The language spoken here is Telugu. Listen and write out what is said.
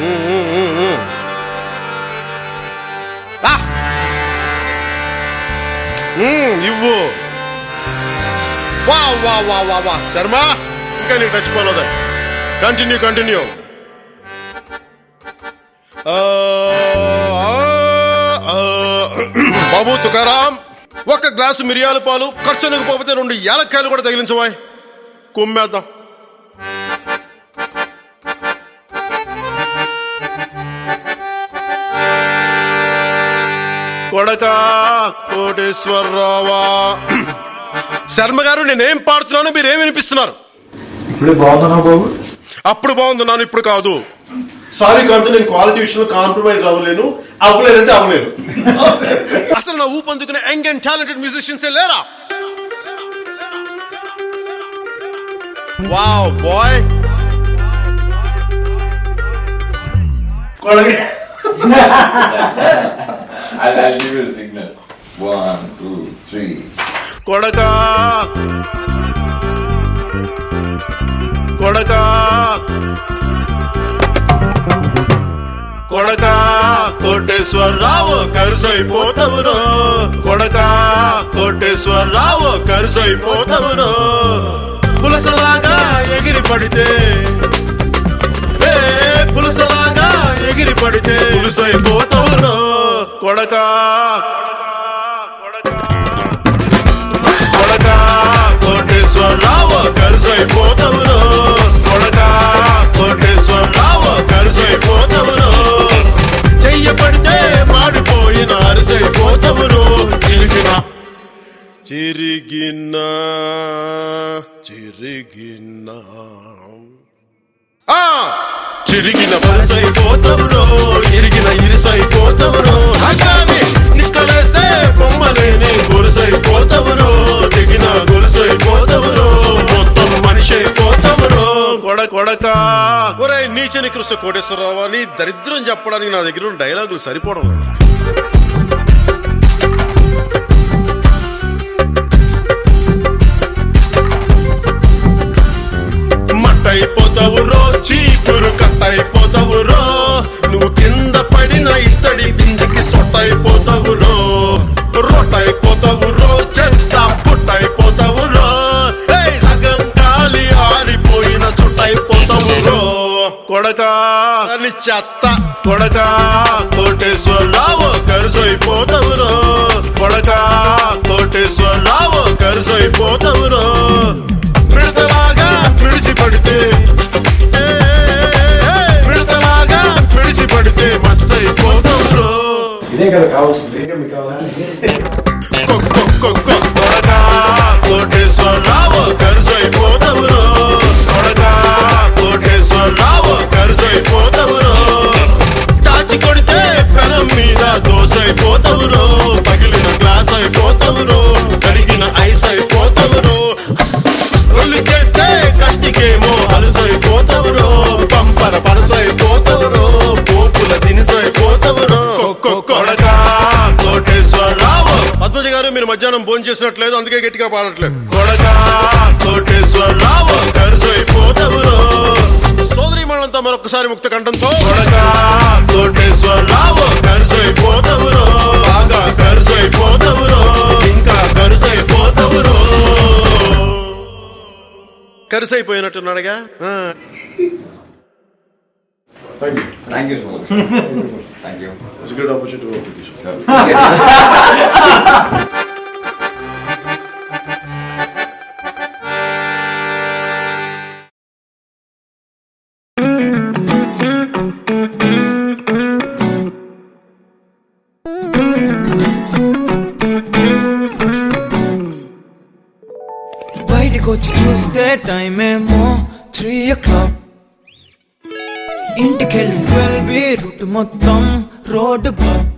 ఉమ్, ఉమ్, ఉమ్, ఉమ్. ఆ! ఉమ్, ఇవ్వు వా వా వా వా వా శర్మ ఇంకా నీకు టచ్ పోలేదా కంటిన్యూ కంటిన్యూ బాబు తుకారాం ఒక గ్లాసు మిరియాల పాలు ఖర్చునకు పోతే రెండు ఏలక్కాయలు కూడా తగిలించవా కుమ్మేద్దాం కొడక కోటేశ్వరరావా శర్మ గారు నేనేం పాడుతున్నాను మీరేం వినిపిస్తున్నారు ఇప్పుడే బాగున్నావు బాబు అప్పుడు బాగుంటున్నాను ఇప్పుడు కాదు సారీ కాంత నేను క్వాలిటీ విషయంలో కాంప్రమైజ్ అవ్వలేను అవ్వలేనంటే అవ్వలేను అసలు నా ఊపందుకునే యంగ్ అండ్ టాలెంటెడ్ మ్యూజిషియన్స్ లేరా wow boy I'll, I'll give you a signal. One, two, three. కొడక కొడక కొడక కోటేశ్వరరావు కరుసైపోతవురో కొడక కోటేశ్వరరావు కరుసైపోతవురో పులసలాగా ఎగిరి పడితే ఏ పులసలాగా ఎగిరి పడితే పులుసైపోతవురో కొడక కొడక కోటేశ్వరరావు కరుసైపోతవురో కొడక కోటేశ్వరరావు కరుసైపోతవురో చెయ్య పడితే మాడిపోయిన అరిసైపోతవురో చిరిగిన చిరిగిన చిరిగిన ఆ చిరిగిన వరుసైపోతవురో ఇరిగిన ఇరుసైపోతవురో హంగాని నిక్కలేస్తే బొమ్మలేని గొలుసైపోతవురో దిగిన గొలుసైపోతవురో మొత్తం మనిషి అయిపోతవురో కొడ కొడక ఒరే నీచని కృష్ణ కోటేశ్వరరావు అని దరిద్రం చెప్పడానికి నా దగ్గర ఉన్న డైలాగులు సరిపోవడం లేదురా మట్టయిపోతావు రో చీపురు కట్టయిపోతావు రో నువ్వు కింద పడిన ఇత్తడి బిందికి సొట్టయిపోతావు రో రొట్టయిపోతావు రో చెత్త పుట్టయిపోతావు రో ఏయ్, సగం గాలి ఆరిపోయిన చుట్టయిపోతావు రో కొడక అని చెత్త కొడక కోటేశ్వరరావు కరుసైపోతావు రో కొడక కోటేశ్వరరావు కరుసైపోతావు రో మిడతలాగా మిడిసి పడితే ఏ, ఏ, మిడతలాగా మిడిసి పడితే మస్సైపోతావు ఇదే కదా కావాల్సింది ఇంకా మీకు కావాలా కొడక కోటేశ్వరరావు కరుసైపోతావురో కొడక కోటేశ్వరరావు కరుసైపోతావురో చాచి కొడితే పెనం మీద దోసైపోతావురో పగిలిన గ్లాస్ అయిపోతావురో కరిగిన ఐస్ అయిపోతావురో రొల్లు చేస్తే కష్టికేమో అలసైపోతావురో పంపర పనసైపోతావురో పోపుల దినిసైపోతావురో కొడక కోటేశ్వరరావు పద్మజ గారు మీరు మధ్యాహ్నం భోజనం చేసినట్లేదు అందుకే గట్టిగా పాడట్లేదు కొడక కోటేశ్వరరావు కరుసైపోతావురో సోదరి మనంతా మరొకసారి ముక్త కంఠంతో కొడక కోటేశ్వరరావు కరుసైపోతావురో బాగా కరుసైపోతావురో ఇంకా కరుసైపోతావురో కరుసైపోయినట్టున్నాడుగా ఆ. Thank you Thank you so much. Thank you. It's good opportunity work with you Sir. బయటికి వచ్చి చూస్తే టైం ఏమో త్రీ ఓ క్లాక్ ఇంటికెళ్ళి ట్వెల్వ్ రూట్ మొత్తం రోడ్డు బ్లాక్